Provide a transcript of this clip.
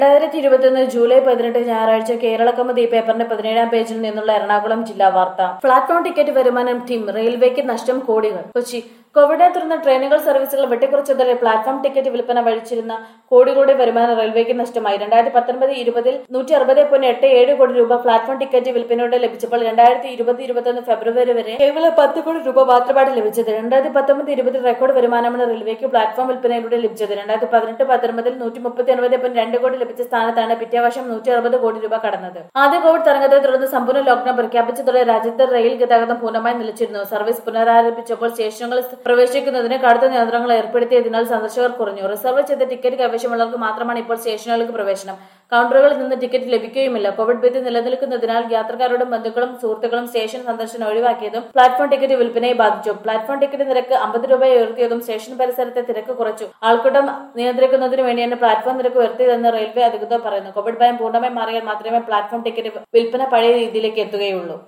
രണ്ടായിരത്തി ഇരുപത്തിയൊന്ന് ജൂലൈ പതിനെട്ട് ഞായറാഴ്ച കേരള കൗമുദി പേപ്പറിന്റെ പതിനേഴാം പേജിൽ നിന്നുള്ള എറണാകുളം ജില്ലാ വാർത്ത പ്ലാറ്റ്ഫോം ടിക്കറ്റ് വരുമാനം ടീം റെയിൽവേക്ക് നഷ്ടം കോടികൾ കൊച്ചി കോവിഡിനെ തുടർന്ന് ട്രെയിനുകൾ സർവീസുകൾ വെട്ടിക്കുറച്ചതോടെ പ്ലാറ്റ്ഫോം ടിക്കറ്റ് വിൽപ്പന വഴിച്ചിരുന്ന കോടികളുടെ വരുമാനം റെയിൽവേക്ക് നഷ്ടമായി രണ്ടായിരത്തി പത്തൊൻപത് ഇരുപതിൽ നൂറ്റി അറുപത് പോയിന്റ് എട്ട് ഏഴ് കോടി രൂപ പ്ലാറ്റ്ഫോം ടിക്കറ്റ് വിൽപ്പനയോടെ ലഭിച്ചപ്പോൾ രണ്ടായിരത്തി ഇരുപത് ഇരുപത്തൊന്ന് ഫെബ്രുവരി വരെ കേവലം പത്ത് കോടി രൂപ മാത്രമാണ് ലഭിച്ചത് രണ്ടായിരത്തി പത്തൊമ്പത് ഇരുപതിൽ റെക്കോർഡ് വരുമാനമാണ് റെയിൽവേക്ക് പ്ലാറ്റ്ഫോം വിൽപ്പനയിലൂടെ ലഭിച്ചത് രണ്ടായിരത്തി പതിനെട്ട് പത്തൊൻപതിൽ നൂറ്റി മുപ്പത്തി ഒൻപത് പോയിന്റ് രണ്ട് കോടി ലഭിച്ച സ്ഥാനത്താണ് പിറ്റേ വർഷം നൂറ്റി അറുപത് കോടി രൂപ കടന്നത് ആദ്യ കോവിഡ് തരംഗത്തെ തുടർന്ന് സമ്പൂർണ്ണ ലോക്ഡൌൺ പ്രഖ്യാപിച്ചതോടെ രാജ്യത്തെ റെയിൽ ഗതാഗതം പൂർണ്ണമായി നിലച്ചിരുന്നു സർവീസ് പുനരാരംഭിച്ചപ്പോൾ സ്റ്റേഷനുകളിൽ പ്രവേശിക്കുന്നതിന് കടുത്ത നിയന്ത്രണങ്ങൾ ഏർപ്പെടുത്തിയതിനാൽ സന്ദർശകർ കുറഞ്ഞു റിസർവ് ചെയ്ത ടിക്കറ്റ് കൈവശമുള്ളവർക്ക് മാത്രമാണ് ഇപ്പോൾ സ്റ്റേഷനുകൾക്ക് പ്രവേശനം കൗണ്ടറുകളിൽ നിന്ന് ടിക്കറ്റ് ലഭിക്കുകയുമില്ല കോവിഡ് ഭീതി നിലനിൽക്കുന്നതിനാൽ യാത്രക്കാരോടും ബന്ധുക്കളും സുഹൃത്തുക്കളും സ്റ്റേഷൻ സന്ദർശനം ഒഴിവാക്കിയതും പ്ലാറ്റ്ഫോം ടിക്കറ്റ് വിൽപ്പനയെ ബാധിച്ചു പ്ലാറ്റ്ഫോം ടിക്കറ്റ് നിരക്ക് അമ്പത് രൂപ ഉയർത്തിയതും സ്റ്റേഷൻ പരിസരത്തെ തിരക്ക് കുറച്ചു ആൾക്കൂട്ടം നിയന്ത്രിക്കുന്നതിന് വേണ്ടിയാണ് പ്ലാറ്റ്ഫോം നിരക്ക് ഉയർത്തിയതെന്ന് റെയിൽവേ അധികൃതർ പറയുന്നു കോവിഡ് ഭയം പൂർണ്ണമായി മാറിയാൽ മാത്രമേ പ്ലാറ്റ്ഫോം ടിക്കറ്റ് വിൽപ്പന പഴയ രീതിയിലേക്ക് എത്തുകയുള്ളൂ